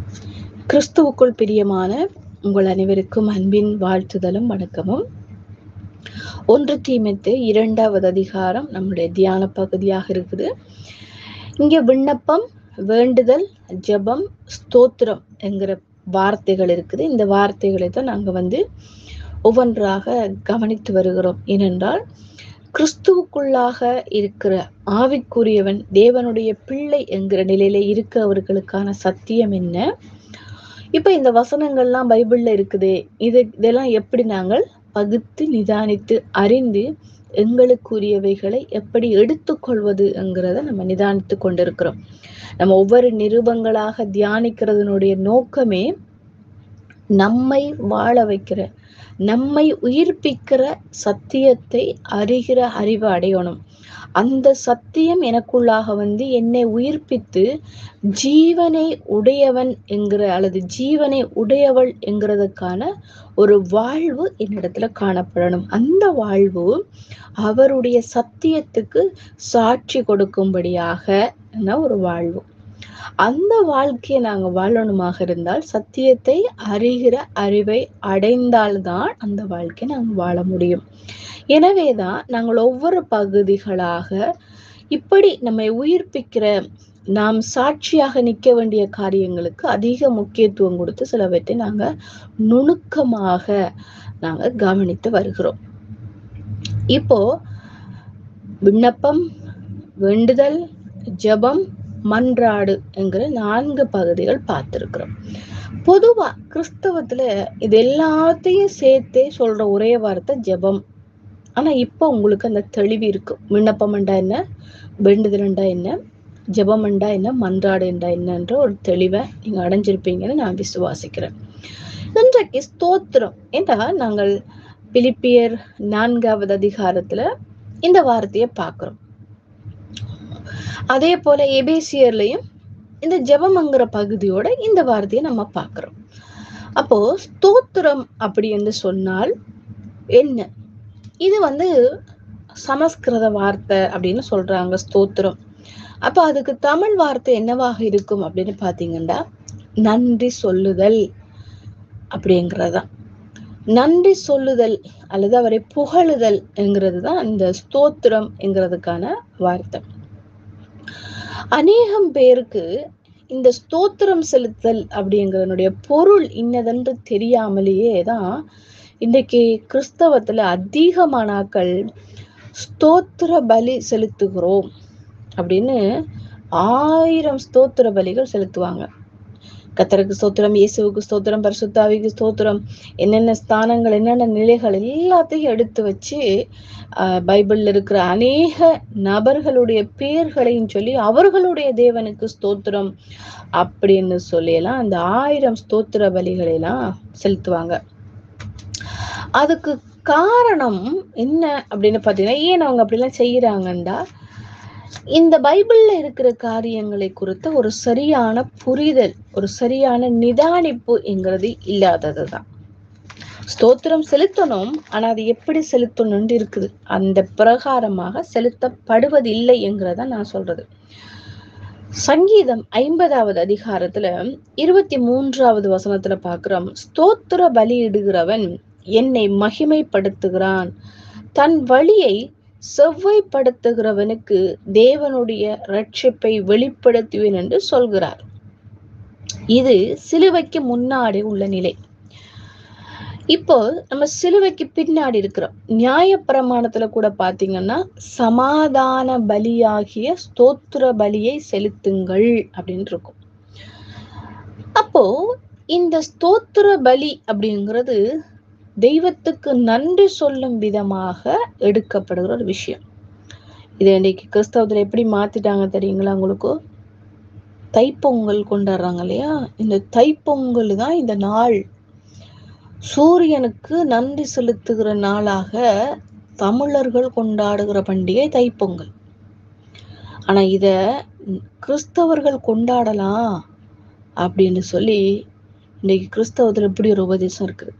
கிறிஸ்துவுக்குள் பிரியமான உங்கள் அனைவருக்கும் அன்பின் வாழ்த்துதலும் வணக்கமும் ஒன்று தீமைத்து இரண்டாவது அதிகாரம் நம்முடைய தியான பகுதியாக இருக்குது இங்கே விண்ணப்பம் வேண்டுதல் ஜெபம் ஸ்தோத்திரம் என்கிற வார்த்தைகள் இருக்குது இந்த வார்த்தைகளை தான் நாங்கள் வந்து ஒவ்வொன்றாக கவனித்து வருகிறோம் ஏனென்றால் கிறிஸ்துவுக்குள்ளாக இருக்கிற ஆவிக்குரியவன் தேவனுடைய பிள்ளை என்கிற நிலையில இருக்க அவர்களுக்கான சத்தியம் என்ன இப்ப இந்த வசனங்கள்லாம் பைபிள்ல இருக்குது இது இதெல்லாம் எப்படி நாங்கள் பகுத்து நிதானித்து அறிந்து எங்களுக்குரியவைகளை எப்படி எடுத்துக்கொள்வது என்கிறத நம்ம நிதானித்து கொண்டிருக்கிறோம் நம்ம ஒவ்வொரு நிருபங்களாக தியானிக்கிறதுனுடைய நோக்கமே நம்மை வாழ வைக்கிற நம்மை உயிர்ப்பிக்கிற சத்தியத்தை அறிகிற அறிவு அடையணும் அந்த சத்தியம் எனக்குள்ளாக வந்து என்னை உயிர்ப்பித்து ஜீவனை உடையவன் என்கிற அல்லது ஜீவனை உடையவள் என்கிறதுக்கான ஒரு வாழ்வு என்னிடத்துல காணப்படணும் அந்த வாழ்வு அவருடைய சத்தியத்துக்கு சாட்சி கொடுக்கும்படியாக ஒரு வாழ்வு அந்த வாழ்க்கையை நாங்க வாழணுமாக இருந்தால் சத்தியத்தை அறிகிற அறிவை அடைந்தால்தான் அந்த வாழ்க்கையை நாங்க வாழ முடியும் எனவேதான் நாங்கள் ஒவ்வொரு பகுதிகளாக இப்படி நம்மை உயிர்ப்பிக்கிற நாம் சாட்சியாக நிற்க வேண்டிய காரியங்களுக்கு அதிக முக்கியத்துவம் கொடுத்து சிலவற்றை நாங்க நுணுக்கமாக நாங்க கவனித்து வருகிறோம் இப்போ விண்ணப்பம் வேண்டுதல் ஜபம் மன்றாடு என்கிற நான்கு பகுதிகள் பார்த்திருக்கிறோம் பொதுவா கிறிஸ்தவத்துல இது எல்லாத்தையும் சேர்த்தே சொல்ற ஒரே வார்த்தை ஜெபம் ஆனா இப்ப உங்களுக்கு அந்த தெளிவு இருக்கு விண்ணப்பம்ண்டா என்ன வேண்டுதல்ண்டா என்ன ஜெபம்ண்டா என்ன மன்றாடுண்டா என்னன்ற ஒரு தெளிவை நீங்க அடைஞ்சிருப்பீங்கன்னு நான் விசுவாசிக்கிறேன் இன்றைக்கு ஸ்தோத்திரம் ஏண்டா நாங்கள் பிலிப்பியர் நான்காவது அதிகாரத்துல இந்த வார்த்தையை பார்க்கிறோம் அதே போல எபேசியர்லயும் இந்த ஜெபம்ங்கிற பகுதியோட இந்த வார்த்தையை நம்ம பார்க்கிறோம் அப்போ ஸ்தோத்திரம் அப்படி என்று சொன்னால் என்ன இது வந்து சமஸ்கிருத வார்த்தை அப்படின்னு சொல்றாங்க ஸ்தோத்திரம் அப்ப அதுக்கு தமிழ் வார்த்தை என்னவாக இருக்கும் அப்படின்னு பாத்தீங்கன்னா நன்றி சொல்லுதல் அப்படிங்கிறதான் நன்றி சொல்லுதல் அல்லது அவரை புகழுதல் என்கிறது தான் இந்த ஸ்தோத்திரம் என்கிறதுக்கான வார்த்தை அநேகம் பேருக்கு இந்த ஸ்தோத்திரம் செலுத்தல் அப்படிங்கிறனுடைய பொருள் இன்னதென்று தெரியாமலேயே தான் இன்றைக்கு கிறிஸ்தவத்துல அதிகமானாக்கள் ஸ்தோத்திர பலி செலுத்துகிறோம் அப்படின்னு ஆயிரம் ஸ்தோத்திர பலிகள் செலுத்துவாங்க கத்தருக்கு ஸ்தோத்திரம் இயேசுவுக்கு ஸ்தோத்திரம் பரிசுத்தாவிக்கு ஸ்தோத்திரம் என்னென்ன ஸ்தானங்கள் என்னென்ன நிலைகள் எல்லாத்தையும் எடுத்து வச்சு பைபிள்ல இருக்கிற அநேக நபர்களுடைய பேர்களையும் சொல்லி அவர்களுடைய தேவனுக்கு ஸ்தோத்திரம் அப்படின்னு சொல்லி எல்லாம் அந்த ஆயிரம் ஸ்தோத்திர பலிகளை எல்லாம் செலுத்துவாங்க அதுக்கு காரணம் என்ன அப்படின்னு பாத்தீங்கன்னா ஏன் அவங்க அப்படிலாம் செய்யறாங்கண்டா இந்த பைபிள்ல இருக்கிற காரியங்களை குறித்த ஒரு சரியான புரிதல் ஒரு சரியான நிதானிப்பு என்கிறது இல்லாததுதான் ஸ்தோத்திரம் செலுத்தணும் ஆனா அது எப்படி செலுத்தணும்னு இருக்குது அந்த பிரகாரமாக செலுத்தப்படுவதில்லை என்கிறத நான் சொல்றது சங்கீதம் ஐம்பதாவது அதிகாரத்துல இருபத்தி மூன்றாவது வசனத்துல பாக்குறோம் ஸ்தோத்திர பலியிடுகிறவன் என்னை மகிமைப்படுத்துகிறான் தன் வழியை செவ்வாய்ப்படுத்துகிறவனுக்கு தேவனுடைய ரட்சிப்பை வெளிப்படுத்துவேன் என்று சொல்கிறார் இது சிலுவைக்கு முன்னாடி உள்ள நிலை இப்போ நம்ம சிலுவைக்கு பின்னாடி இருக்கிறோம் நியாய பிரமாணத்துல கூட பாத்தீங்கன்னா சமாதான பலியாகிய ஸ்தோத்திர பலியை செலுத்துங்கள் அப்படின்னு இருக்கும் அப்போ இந்த ஸ்தோத்திர பலி அப்படிங்கிறது தெய்வத்துக்கு நன்றி சொல்லும் விதமாக எடுக்கப்படுகிற ஒரு விஷயம் இதை இன்னைக்கு கிறிஸ்தவத்துல எப்படி மாத்திட்டாங்க தெரியுங்களா உங்களுக்கு தைப்பொங்கல் கொண்டாடுறாங்க இல்லையா இந்த தைப்பொங்கல் தான் இந்த நாள் சூரியனுக்கு நன்றி செலுத்துகிற நாளாக தமிழர்கள் கொண்டாடுகிற பண்டிகை தைப்பொங்கல் ஆனா இத கிறிஸ்தவர்கள் கொண்டாடலாம் அப்படின்னு சொல்லி இன்னைக்கு கிறிஸ்தவத்துல இப்படி ஒரு உபதேசம் இருக்குது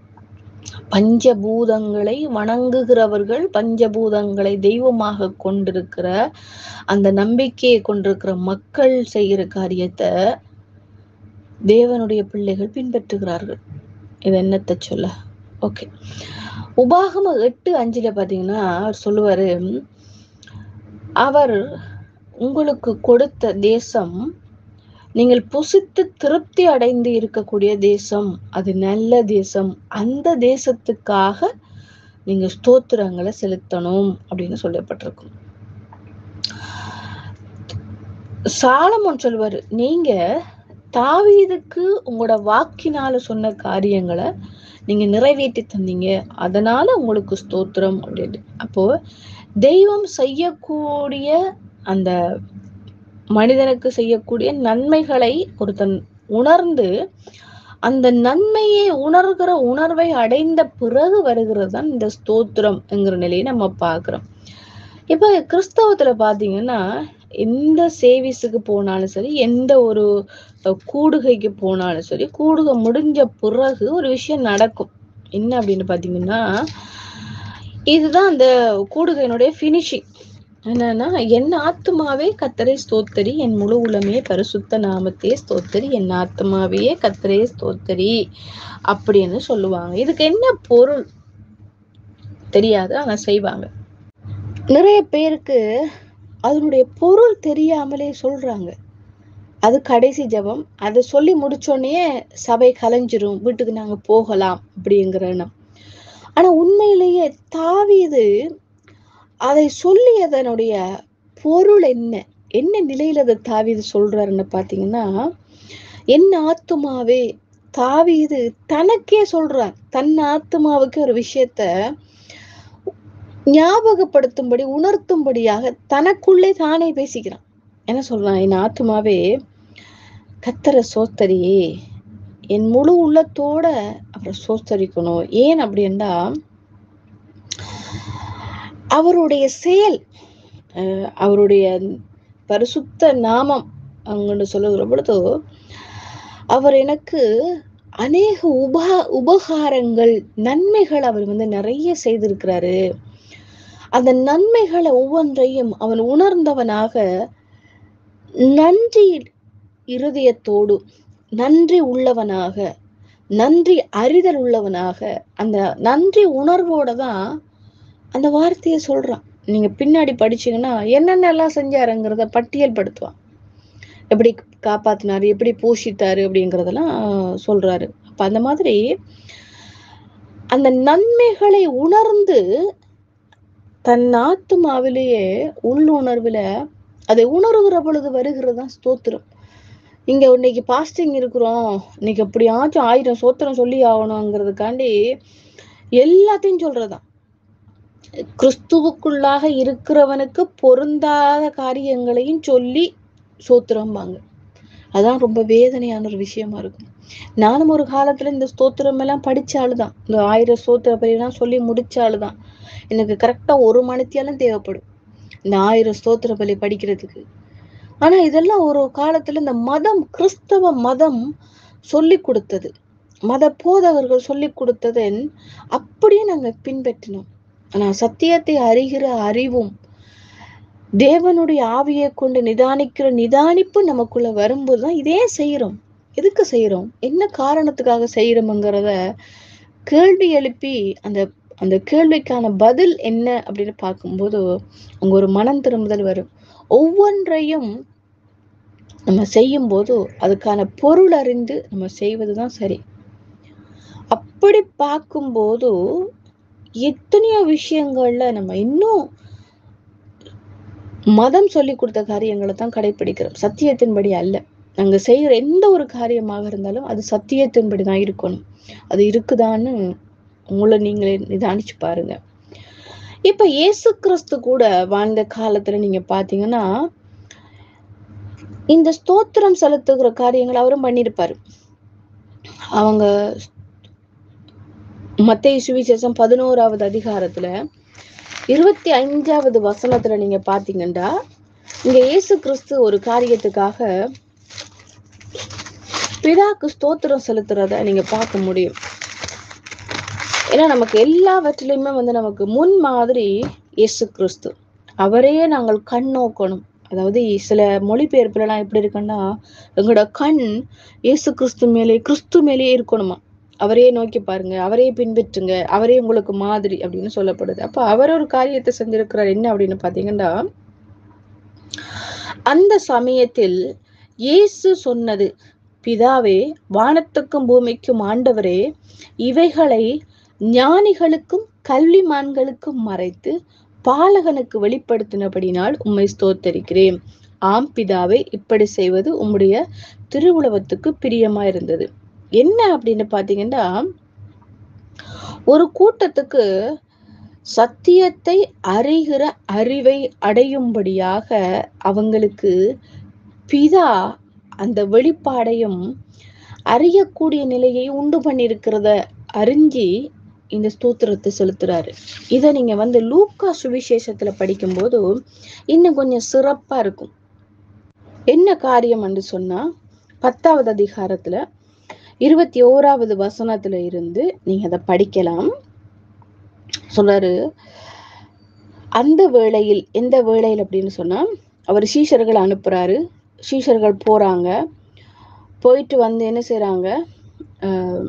பஞ்சபூதங்களை வணங்குகிறவர்கள் பஞ்சபூதங்களை தெய்வமாக கொண்டிருக்கிற அந்த நம்பிக்கையை கொண்டிருக்கிற மக்கள் செய்கிற காரியத்தை தேவனுடைய பிள்ளைகள் பின்பற்றுகிறார்கள் இது என்னத்தை சொல்ல ஓகே உபாகம எட்டு அஞ்சுல பாத்தீங்கன்னா அவர் சொல்லுவாரு அவர் உங்களுக்கு கொடுத்த தேசம் நீங்கள் புசித்து திருப்தி அடைந்து இருக்கக்கூடிய தேசம் அது நல்ல தேசம் அந்த தேசத்துக்காக நீங்க ஸ்தோத்திரங்களை செலுத்தணும் அப்படின்னு சொல்லப்பட்டிருக்கும் சாலமோன் சொல்வாரு நீங்க தாவீதுக்கு உங்களோட வாக்கினால சொன்ன காரியங்களை நீங்க நிறைவேற்றி தந்தீங்க அதனால உங்களுக்கு ஸ்தோத்திரம் அப்படின்னு அப்போ தெய்வம் செய்யக்கூடிய அந்த மனிதனுக்கு செய்யக்கூடிய நன்மைகளை ஒருத்தன் உணர்ந்து அந்த நன்மையை உணர்கிற உணர்வை அடைந்த பிறகு வருகிறது தான் இந்த ஸ்தோத்திரம் என்கிற நிலையை நம்ம பார்க்கிறோம் இப்ப கிறிஸ்தவத்துல பாத்தீங்கன்னா எந்த சேவிஸுக்கு போனாலும் சரி எந்த ஒரு அஹ், கூடுகைக்கு போனாலும் சரி கூடுகை முடிஞ்ச பிறகு ஒரு விஷயம் நடக்கும் என்ன அப்படின்னு பாத்தீங்கன்னா இதுதான் அந்த கூடுகையினுடைய ஃபினிஷிங் என்னன்னா என் ஆத்துமாவே கத்தரை ஸ்தோத்தரி என் முழு உலமே பரிசுத்த நாமத்தே ஸ்தோத்தரி என் ஆத்துமாவே கத்தரே ஸ்தோத்தரி அப்படின்னு சொல்லுவாங்க இதுக்கு என்ன பொருள் தெரியாது ஆனா செய்வாங்க நிறைய பேருக்கு அதனுடைய பொருள் தெரியாமலே சொல்றாங்க அது கடைசி ஜெபம் அதை சொல்லி முடிச்சோடனே சபை கலைஞ்சிரும் வீட்டுக்கு நாங்க போகலாம் அப்படிங்கிற எண்ணம் ஆனா உண்மையிலேயே தாவீது அதை சொல்லி அதனுடைய பொருள் என்ன என்ன நிலையில அதை தாவீது சொல்றாருன்னு பாத்தீங்கன்னா என் ஆத்துமாவே தாவீது தனக்கே சொல்றார் தன் ஆத்துமாவுக்கு ஒரு விஷயத்த ஞாபகப்படுத்தும்படி உணர்த்தும்படியாக தனக்குள்ளே தானே பேசிக்கிறான் என்ன சொல்றான் என் ஆத்துமாவே கத்தர சோத்தரியே என் முழு உள்ளத்தோட அவரை சோத்தரிக்கணும் ஏன் அப்படின்னா அவருடைய செயல் அஹ் அவருடைய பரிசுத்த நாமம் அங்கன்னு சொல்லுகிற பொழுது அவர் எனக்கு அநேக உபா உபகாரங்கள் நன்மைகள் அவர் வந்து நிறைய செய்திருக்கிறாரு அந்த நன்மைகளை ஒவ்வொன்றையும் அவன் உணர்ந்தவனாக நன்றி இருதயத்தோடு நன்றி உள்ளவனாக நன்றி அறிதல் உள்ளவனாக அந்த நன்றி உணர்வோட தான் அந்த வார்த்தையை சொல்றான் நீங்க பின்னாடி படிச்சீங்கன்னா என்னென்ன எல்லாம் செஞ்சாருங்கிறத பட்டியல் படுத்துவான் எப்படி காப்பாத்தினாரு எப்படி போஷித்தாரு அப்படிங்கறதெல்லாம் சொல்றாரு அப்ப அந்த மாதிரி அந்த நன்மைகளை உணர்ந்து தன் ஆத்துமாவிலேயே உள்ளுணர்வுல அதை உணர்கிற பொழுது வருகிறது தான் ஸ்தோத்திரம் இங்க இன்னைக்கு பாஸ்டிங் இருக்கிறோம் இன்னைக்கு எப்படியாச்சும் ஆயிரம் சோத்திரம் சொல்லி ஆகணுங்கிறதுக்காண்டி எல்லாத்தையும் சொல்றதாம் கிறிஸ்துவுக்குள்ளாக இருக்கிறவனுக்கு பொருந்தாத காரியங்களையும் சொல்லி சோத்திரம்பாங்க அதான் ரொம்ப வேதனையான ஒரு விஷயமா இருக்கும் நானும் ஒரு காலத்துல இந்த ஸ்தோத்திரம் எல்லாம் படிச்ச ஆளுதான் இந்த ஆயிரம் ஸ்தோத்திர பலியெல்லாம் சொல்லி முடிச்ச ஆளுதான் எனக்கு கரெக்டா ஒரு மணித்தியாலும் தேவைப்படும் இந்த ஆயிரம் ஸ்தோத்திர பலி படிக்கிறதுக்கு ஆனா இதெல்லாம் ஒரு காலத்துல இந்த மதம் கிறிஸ்தவ மதம் சொல்லி கொடுத்தது மத போதவர்கள் சொல்லி கொடுத்ததை அப்படியே நாங்க பின்பற்றினோம் ஆனா சத்தியத்தை அறிகிற அறிவும் தேவனுடைய ஆவியை கொண்டு நிதானிக்கிற நிதானிப்பு நமக்குள்ள வரும்போதுதான் இதே செய்யறோம் எதுக்கு செய்யறோம் என்ன காரணத்துக்காக செய்யறோம்ங்கிறத கேள்வி எழுப்பி அந்த அந்த கேள்விக்கான பதில் என்ன அப்படின்னு பார்க்கும்போது அங்க ஒரு மனம் திரும்புதல் வரும் ஒவ்வொன்றையும் நம்ம செய்யும் போது அதுக்கான பொருள் அறிந்து நம்ம செய்வதுதான் சரி அப்படி பார்க்கும்போது எத்தனையோ விஷயங்கள்ல நம்ம இன்னும் மதம் சொல்லி கொடுத்த காரியங்களை தான் கடைபிடிக்கிறோம் சத்தியத்தின்படி அல்ல நாங்க செய்யற எந்த ஒரு காரியமாக இருந்தாலும் அது சத்தியத்தின்படி தான் இருக்கணும் அது இருக்குதான்னு உங்களை நீங்களே நிதானிச்சு பாருங்க இப்ப இயேசு கிறிஸ்து கூட வாழ்ந்த காலத்துல நீங்க பாத்தீங்கன்னா இந்த ஸ்தோத்திரம் செலுத்துகிற காரியங்கள் அவரும் பண்ணியிருப்பாரு அவங்க மத்திய சுவிசேஷம் பதினோராவது அதிகாரத்துல இருபத்தி அஞ்சாவது வசனத்துல நீங்க பாத்தீங்கன்னா இங்க இயேசு கிறிஸ்து ஒரு காரியத்துக்காக பிதாக்கு ஸ்தோத்திரம் செலுத்துறத நீங்க பார்க்க முடியும் ஏன்னா நமக்கு எல்லாவற்றிலையுமே வந்து நமக்கு முன் மாதிரி இயேசு கிறிஸ்து அவரையே நாங்கள் கண் நோக்கணும் அதாவது சில மொழிபெயர்ப்புல எல்லாம் எப்படி இருக்குன்னா எங்களோட கண் இயேசு கிறிஸ்து மேலே கிறிஸ்து மேலேயே இருக்கணுமா அவரே நோக்கி பாருங்க அவரே பின்பற்றுங்க அவரே உங்களுக்கு மாதிரி அப்படின்னு சொல்லப்படுது அப்ப அவர் ஒரு காரியத்தை செஞ்சிருக்கிறார் என்ன அப்படின்னு பாத்தீங்கன்னா அந்த சமயத்தில் இயேசு சொன்னது பிதாவே வானத்துக்கும் பூமிக்கும் ஆண்டவரே இவைகளை ஞானிகளுக்கும் கல்விமான்களுக்கும் மறைத்து பாலகனுக்கு வெளிப்படுத்தினபடினால் உம்மை ஸ்தோத்தரிக்கிறேன் ஆம் பிதாவே இப்படி செய்வது உம்முடைய திருவுளவத்துக்கு பிரியமா இருந்தது என்ன அப்படின்னு பாத்தீங்கன்னா ஒரு கூட்டத்துக்கு சத்தியத்தை அறிகிற அறிவை அடையும்படியாக அவங்களுக்கு பிதா அந்த வெளிப்பாடையும் அறியக்கூடிய நிலையை உண்டு பண்ணியிருக்கிறத அறிஞ்சி இந்த ஸ்தோத்திரத்தை செலுத்துறாரு இதை நீங்க வந்து லூக்கா சுவிசேஷத்துல படிக்கும்போது இன்னும் கொஞ்சம் சிறப்பா இருக்கும் என்ன காரியம் என்று சொன்னா பத்தாவது அதிகாரத்துல இருபத்தி ஓராவது வசனத்துல இருந்து நீங்க அதை படிக்கலாம் சொல்றாரு அந்த வேளையில் எந்த வேளையில் அப்படின்னு சொன்னா அவர் சீஷர்களை அனுப்புறாரு சீஷர்கள் போறாங்க போயிட்டு வந்து என்ன செய்றாங்க ஆஹ்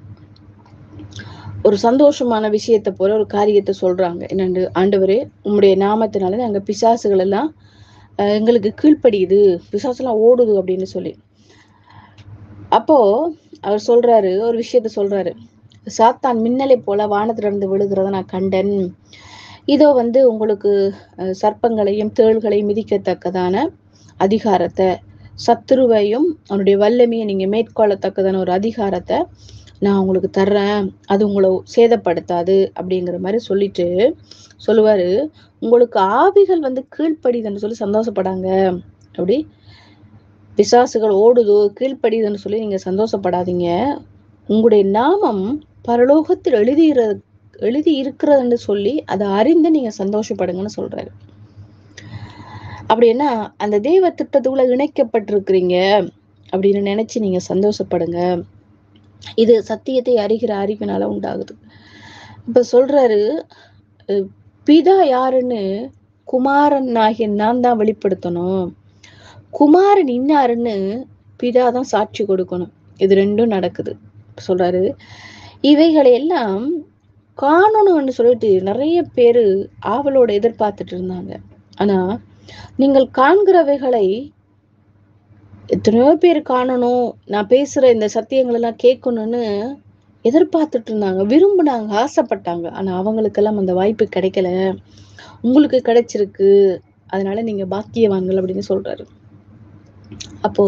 ஒரு சந்தோஷமான விஷயத்தை போல ஒரு காரியத்தை சொல்றாங்க என்னண்டு ஆண்டவரே உம்முடைய நாமத்தினால நாங்க பிசாசுகள் எல்லாம் ஆஹ் எங்களுக்கு கீழ்ப்படியுது பிசாசுலாம் ஓடுது அப்படின்னு சொல்லி அப்போ அவர் சொல்றாரு ஒரு விஷயத்த சொல்றாரு சாத்தான் மின்னலை போல வானத்துல இருந்து விழுகிறத நான் கண்டேன் இதோ வந்து உங்களுக்கு அஹ், சர்ப்பங்களையும் தேள்களையும் மிதிக்கத்தக்கதான அதிகாரத்தை சத்துருவையும் அவனுடைய வல்லமையை நீங்க மேற்கொள்ளத்தக்கதான ஒரு அதிகாரத்தை நான் உங்களுக்கு தர்றேன் அது உங்களை சேதப்படுத்தாது அப்படிங்கிற மாதிரி சொல்லிட்டு சொல்லுவாரு உங்களுக்கு ஆவிகள் வந்து கீழ்ப்படிதுன்னு சொல்லி சந்தோஷப்படாங்க அப்படி பிசாசுகள் ஓடுதோ கீழ்ப்படிதுன்னு சொல்லி நீங்க சந்தோஷப்படாதீங்க உங்களுடைய நாமம் பரலோகத்தில் எழுதியிற எழுதி இருக்கிறதுன்னு சொல்லி அதை அறிந்து நீங்க சந்தோஷப்படுங்கன்னு சொல்றாரு அப்படின்னா அந்த தெய்வ திட்டத்துக்குள்ள இணைக்கப்பட்டிருக்கிறீங்க அப்படின்னு நினைச்சு நீங்க சந்தோஷப்படுங்க இது சத்தியத்தை அறிகிற அறிவினால உண்டாகுது இப்ப சொல்றாரு அஹ் பிதா யாருன்னு குமாரன் ஆகிய நான் தான் வெளிப்படுத்தணும் குமாரன் இன்னாருன்னு பிதா தான் சாட்சி கொடுக்கணும் இது ரெண்டும் நடக்குது சொல்றாரு இவைகளை எல்லாம் காணணும்னு சொல்லிட்டு நிறைய பேரு ஆவலோட எதிர்பார்த்துட்டு இருந்தாங்க ஆனா நீங்கள் காண்கிறவைகளை எத்தனையோ பேர் காணணும் நான் பேசுற இந்த சத்தியங்கள் எல்லாம் கேட்கணும்னு எதிர்பார்த்துட்டு இருந்தாங்க விரும்புனாங்க ஆசைப்பட்டாங்க ஆனா அவங்களுக்கெல்லாம் அந்த வாய்ப்பு கிடைக்கல உங்களுக்கு கிடைச்சிருக்கு அதனால நீங்க பாக்கியவான்கள் அப்படின்னு சொல்றாரு அப்போ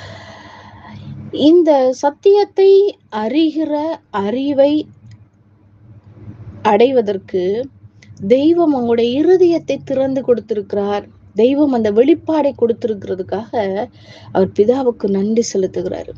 இந்த சத்தியத்தை அறிகிற அறிவை அடைவதற்கு தெய்வம் உங்களுடைய இருதயத்தை திறந்து கொடுத்திருக்கிறார் தெய்வம் அந்த வெளிப்பாடை கொடுத்திருக்கிறதுக்காக அவர் பிதாவுக்கு நன்றி செலுத்துகிறாரு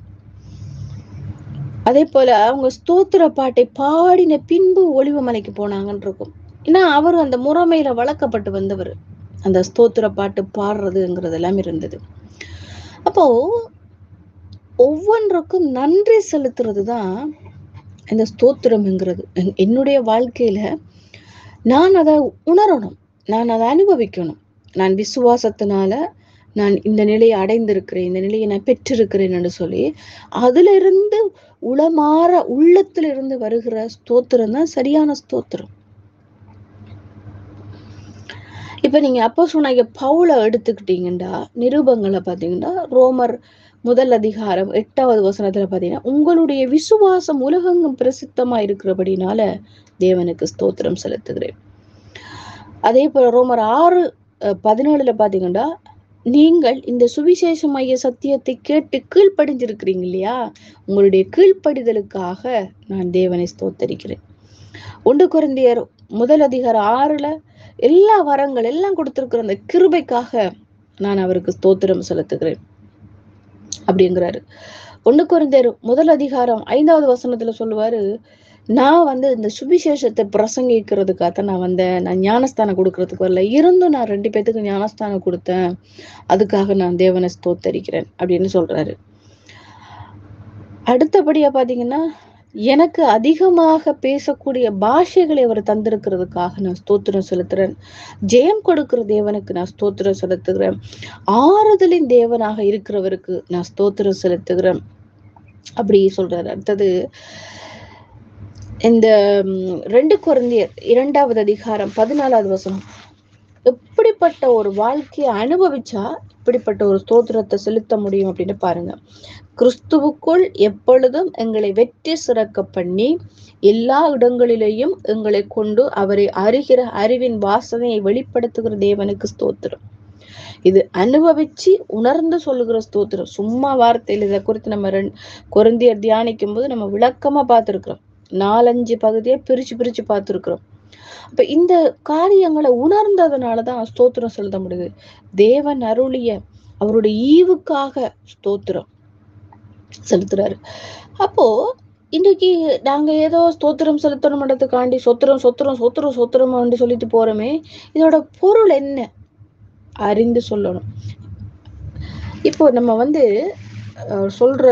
அதே போல அவங்க ஸ்தோத்திர பாட்டை பாடின பின்பு ஒளிவமலைக்கு போனாங்கன்னு இருக்கும் ஏன்னா அவர் அந்த முறைமையில வளர்க்கப்பட்டு வந்தவர் அந்த ஸ்தோத்திர பாட்டு பாடுறதுங்கிறது எல்லாம் இருந்தது அப்போ ஒவ்வொன்றுக்கும் நன்றி செலுத்துறது தான் இந்த ஸ்தோத்திரம்ங்கிறது என்- என்னுடைய வாழ்க்கையில நான் அதை உணரணும் நான் அதை அனுபவிக்கணும் நான் விசுவாசத்தினால நான் இந்த நிலையை அடைந்திருக்கிறேன் இந்த நிலையை நான் பெற்றிருக்கிறேன் என்று சொல்லி அதுல இருந்து உளமாற உள்ளத்துல இருந்து வருகிற ஸ்தோத்திரம் தான் சரியான ஸ்தோத்திரம் இப்ப நீங்க அப்போ சொன்ன பவுல எடுத்துக்கிட்டீங்கன்னா நிருபங்களை பாத்தீங்கன்னா ரோமர் முதல் அதிகாரம் எட்டாவது வசனத்துல பாத்தீங்கன்னா உங்களுடைய விசுவாசம் உலகெங்கும் பிரசித்தமா இருக்கிறபடினால தேவனுக்கு ஸ்தோத்திரம் செலுத்துகிறேன் அதே போல ரோமர் ஆறு அஹ், பதினேழுல பாத்தீங்கன்னா நீங்கள் இந்த சுவிசேஷ மைய சத்தியத்தை கேட்டு கீழ்ப்படிஞ்சிருக்கிறீங்க இல்லையா உங்களுடைய கீழ்ப்படிதலுக்காக நான் தேவனை ஸ்தோத்தரிக்கிறேன் ஒன்று குருந்தியர் முதல் அதிகாரம் ஆறுல எல்லா வரங்கள் எல்லாம் கொடுத்திருக்கிற அந்த கிருபைக்காக நான் அவருக்கு ஸ்தோத்திரம் செலுத்துகிறேன் அப்படிங்கிறாரு ஒண்ணு குறைந்தர் முதல் அதிகாரம் ஐந்தாவது வசனத்துல சொல்லுவாரு நான் வந்து இந்த சுவிசேஷத்தை பிரசங்கிக்கிறதுக்காக நான் வந்தேன் நான் ஞானஸ்தானம் கொடுக்கறதுக்கு வரல இருந்தும் நான் ரெண்டு பேத்துக்கு ஞானஸ்தானம் கொடுத்தேன் அதுக்காக நான் தேவனை ஸ்தோத்தரிக்கிறேன் அப்படின்னு சொல்றாரு அடுத்தபடியா பாத்தீங்கன்னா எனக்கு அதிகமாக பேசக்கூடிய பாஷைகளை அவர் தந்திருக்கிறதுக்காக நான் ஸ்தோத்திரம் செலுத்துறேன் ஜெயம் கொடுக்கிற தேவனுக்கு நான் ஸ்தோத்திரம் செலுத்துகிறேன் ஆறுதலின் தேவனாக இருக்கிறவருக்கு நான் ஸ்தோத்திரம் செலுத்துகிறேன் அப்படி சொல்றாரு அடுத்தது இந்த ம், ரெண்டு குழந்தையர் இரண்டாவது அதிகாரம் பதினாலாவது வசனம் எப்படிப்பட்ட ஒரு வாழ்க்கையை அனுபவிச்சா இப்படிப்பட்ட ஒரு ஸ்தோத்திரத்தை செலுத்த முடியும் அப்படின்னு பாருங்க கிறிஸ்துவுக்குள் எப்பொழுதும் எங்களை வெற்றி சிறக்க பண்ணி எல்லா இடங்களிலேயும் எங்களை கொண்டு அவரை அறிகிற அறிவின் வாசனையை வெளிப்படுத்துகிற தேவனுக்கு ஸ்தோத்திரம் இது அனுபவிச்சு உணர்ந்து சொல்லுகிற ஸ்தோத்திரம் சும்மா வார்த்தையில் இதை குறித்து நம்ம ரெண்டு குழந்தையர் தியானிக்கும் போது நம்ம விளக்கமா பார்த்திருக்கிறோம் நாலஞ்சு பகுதியை பிரிச்சு பிரிச்சு பார்த்திருக்கிறோம் அப்ப இந்த காரியங்களை உணர்ந்ததுனாலதான் ஸ்தோத்திரம் செலுத்த முடியுது தேவன் அருளிய அவருடைய ஈவுக்காக ஸ்தோத்திரம் செலுத்துறாரு அப்போ இன்னைக்கு நாங்க ஏதோ ஸ்தோத்திரம் செலுத்தணும்ன்றதுக்காண்டி சொத்திரம் சொத்திரம் சொத்திரம் சொத்திரம் சொல்லிட்டு போறோமே இதோட பொருள் என்ன அறிந்து சொல்லணும் இப்போ நம்ம வந்து அஹ், சொல்ற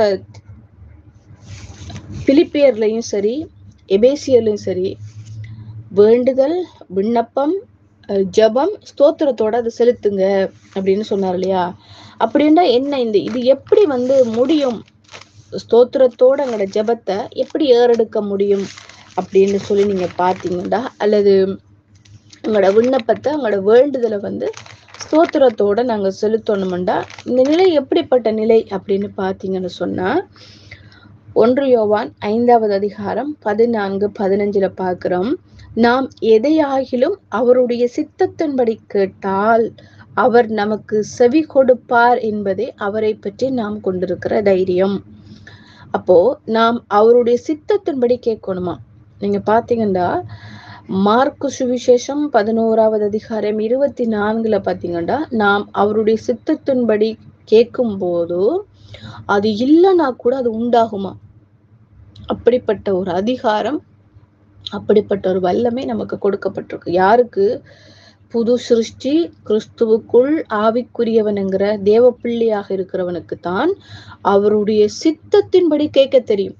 பிலிப்பியர்லயும் சரி எபேசியர்லயும் சரி வேண்டுதல் விண்ணப்பம் அஹ், ஜெபம் ஸ்தோத்திரத்தோட அதை செலுத்துங்க அப்படின்னு சொன்னார் இல்லையா அப்படின்னா என்ன இந்த இது எப்படி வந்து முடியும் ஸ்தோத்திரத்தோட எங்களோட ஜெபத்தை எப்படி ஏறெடுக்க முடியும் அப்படின்னு சொல்லி நீங்க பார்த்தீங்கன்னா அல்லது உங்களோட விண்ணப்பத்தை உங்களோட வேண்டுதலை வந்து ஸ்தோத்திரத்தோட நாங்க செலுத்தணும்டா இந்த நிலை எப்படிப்பட்ட நிலை அப்படின்னு பார்த்தீங்கன்னு சொன்னா ஒன்று யோவான் ஐந்தாவது அதிகாரம் பதினான்கு பதினஞ்சுல பார்க்கிறோம் நாம் எதையாகிலும் அவருடைய சித்தத்தின்படி கேட்டால் அவர் நமக்கு செவி கொடுப்பார் என்பதே அவரை பற்றி நாம் கொண்டிருக்கிற தைரியம் அப்போ நாம் அவருடைய சித்தத்தின்படி கேட்கணுமா நீங்க பாத்தீங்கன்னா மார்க்கு சுவிசேஷம் பதினோராவது அதிகாரம் இருபத்தி நான்குல பாத்தீங்கன்னா நாம் அவருடைய சித்தத்தின்படி கேட்கும் போது அது இல்லைன்னா கூட அது உண்டாகுமா அப்படிப்பட்ட ஒரு அதிகாரம் அப்படிப்பட்ட ஒரு வல்லமை நமக்கு கொடுக்கப்பட்டிருக்கு யாருக்கு புது சிருஷ்டி கிறிஸ்துவுக்குள் ஆவிக்குரியவனுங்கிற தேவ பிள்ளையாக இருக்கிறவனுக்கு தான் அவருடைய சித்தத்தின்படி கேட்க தெரியும்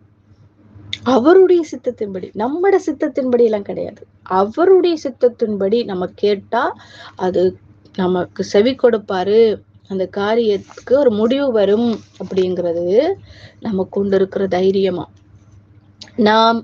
அவருடைய சித்தத்தின்படி நம்மட சித்தத்தின்படி எல்லாம் கிடையாது அவருடைய சித்தத்தின்படி நம்ம கேட்டா அது நமக்கு செவி கொடுப்பாரு அந்த காரியத்துக்கு ஒரு முடிவு வரும் அப்படிங்கிறது நம்ம கொண்டு இருக்கிற தைரியமா நாம்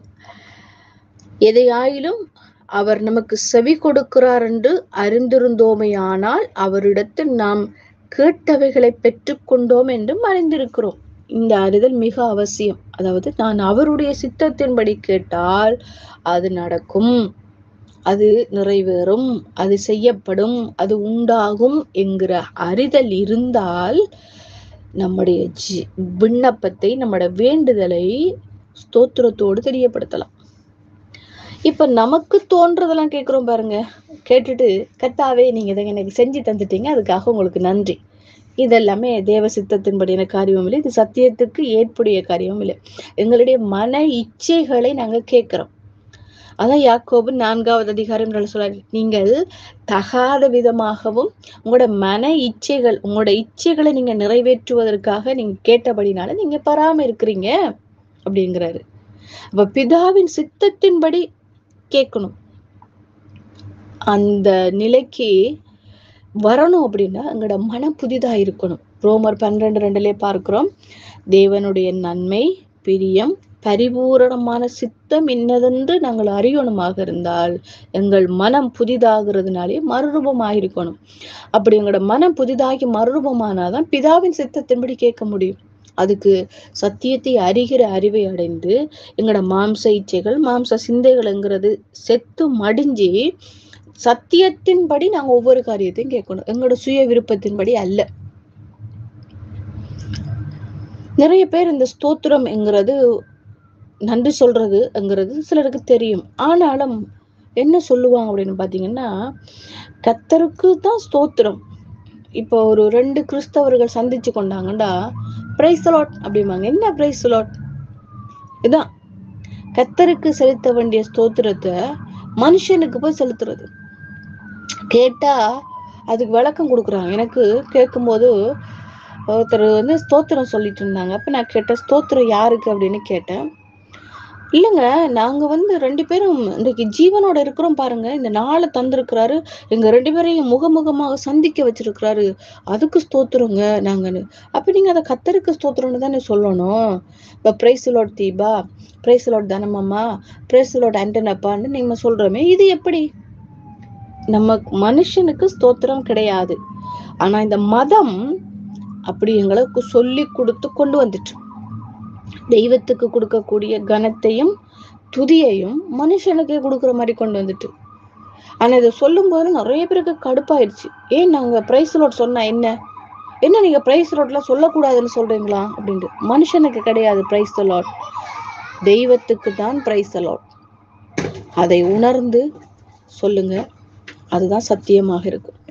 எதையாயிலும் அவர் நமக்கு செவி கொடுக்கிறார் என்று அறிந்திருந்தோமேயானால் அவரிடத்தில் நாம் கேட்டவைகளை பெற்றுக்கொண்டோம் என்றும் அறிந்திருக்கிறோம் இந்த அறிதல் மிக அவசியம் அதாவது நான் அவருடைய சித்தத்தின்படி கேட்டால் அது நடக்கும் அது நிறைவேறும் அது செய்யப்படும் அது உண்டாகும் என்கிற அறிதல் இருந்தால் நம்முடைய ஜி விண்ணப்பத்தை நம்முடைய வேண்டுதலை ஸ்தோத்திரத்தோடு தெரியப்படுத்தலாம் இப்ப நமக்கு தோன்றதெல்லாம் கேட்கிறோம் பாருங்க கேட்டுட்டு கத்தாவே நீங்க இதை எனக்கு செஞ்சு தந்துட்டீங்க அதுக்காக உங்களுக்கு நன்றி இதெல்லாமே தேவ சித்தத்தின்படியான காரியமும் இல்லை இது சத்தியத்துக்கு ஏற்புடைய காரியமும் இல்லை எங்களுடைய மன இச்சைகளை நாங்க கேட்கிறோம் அதான் யாக்கோபு நான்காவது அதிகாரம் என்று சொல்றாரு நீங்கள் தகாத விதமாகவும் உங்களோட மன இச்சைகள் உங்களோட இச்சைகளை நீங்க நிறைவேற்றுவதற்காக நீங்க கேட்டபடினால நீங்க பெறாம இருக்கிறீங்க அப்படிங்கிறாரு அப்ப பிதாவின் சித்தத்தின்படி கேட்கணும் அந்த நிலைக்கு வரணும் அப்படின்னா எங்களோட மனம் புதிதா இருக்கணும் ரோமர் பன்னிரெண்டு ரெண்டுலயே பார்க்கிறோம் தேவனுடைய நன்மை பிரியம் பரிபூரணமான சித்தம் இன்னதென்று நாங்கள் அறியணுமாக இருந்தால் எங்கள் மனம் புதிதாகிறதுனாலே மறுரூபமாயிருக்கணும் அப்படி எங்களோட மனம் புதிதாகி மறுரூபமானாதான் பிதாவின் சித்தத்தின்படி கேட்க முடியும் அதுக்கு சத்தியத்தை அறிகிற அறிவை அடைந்து எங்களோட மாம்ச இச்சைகள் மாம்ச சிந்தைகள்ங்கிறது செத்து மடிஞ்சு சத்தியத்தின்படி நாங்க ஒவ்வொரு காரியத்தையும் கேட்கணும் எங்களோட சுய விருப்பத்தின்படி அல்ல நிறைய பேர் இந்த ஸ்தோத்திரம் என்கிறது நன்றி சொல்றதுங்கிறது சிலருக்கு தெரியும் ஆனாலும் என்ன சொல்லுவாங்க அப்படின்னு பாத்தீங்கன்னா கத்தருக்கு தான் ஸ்தோத்திரம் இப்போ ஒரு ரெண்டு கிறிஸ்தவர்கள் சந்திச்சு கொண்டாங்கண்டா பிரைஸ் லாட் அப்படிம்பாங்க என்ன பிரைஸ் லாட் இதான் கத்தருக்கு செலுத்த வேண்டிய ஸ்தோத்திரத்தை மனுஷனுக்கு போய் செலுத்துறது கேட்டா அதுக்கு விளக்கம் கொடுக்குறாங்க எனக்கு கேட்கும்போது ஒருத்தர் வந்து ஸ்தோத்திரம் சொல்லிட்டு இருந்தாங்க அப்ப நான் கேட்டேன் ஸ்தோத்திரம் யாருக்கு அப்படின்னு கேட்டேன் இல்லைங்க நாங்க வந்து ரெண்டு பேரும் இன்னைக்கு ஜீவனோட இருக்கிறோம் பாருங்க இந்த நாளை தந்திருக்கிறாரு எங்க ரெண்டு பேரையும் முகமுகமாக சந்திக்க வச்சிருக்கிறாரு அதுக்கு ஸ்தோத்திரங்க நாங்கன்னு அப்ப நீங்க அதை கத்தருக்கு ஸ்தோத்திரம்னு தானே சொல்லணும் இப்ப பிரைஸ்லோட் தீபா பிரைஸ்லோட் தனமம்மா பிரைஸ்லோட் ஆண்டனப்பான்னு நீங்க சொல்றோமே இது எப்படி நம்ம மனுஷனுக்கு ஸ்தோத்திரம் கிடையாது ஆனா இந்த மதம் அப்படி எங்களுக்கு சொல்லி கொடுத்து கொண்டு வந்துட்டு தெய்வத்துக்கு கொடுக்கக்கூடிய கனத்தையும் துதியையும் மனுஷனுக்கு கொடுக்குற மாதிரி கொண்டு வந்துட்டு ஆனா இதை சொல்லும் போது நிறைய பேருக்கு கடுப்பாயிடுச்சு ஏன் நாங்க பிரைஸ் ரோட் சொன்னா என்ன என்ன நீங்க பிரைஸ் ரோட்ல சொல்லக்கூடாதுன்னு சொல்றீங்களா அப்படின்ட்டு மனுஷனுக்கு கிடையாது பிரைஸ் லாட் தெய்வத்துக்கு தான் பிரைஸ் லாட் அதை உணர்ந்து சொல்லுங்க அதுதான் சத்தியமாக இருக்கும்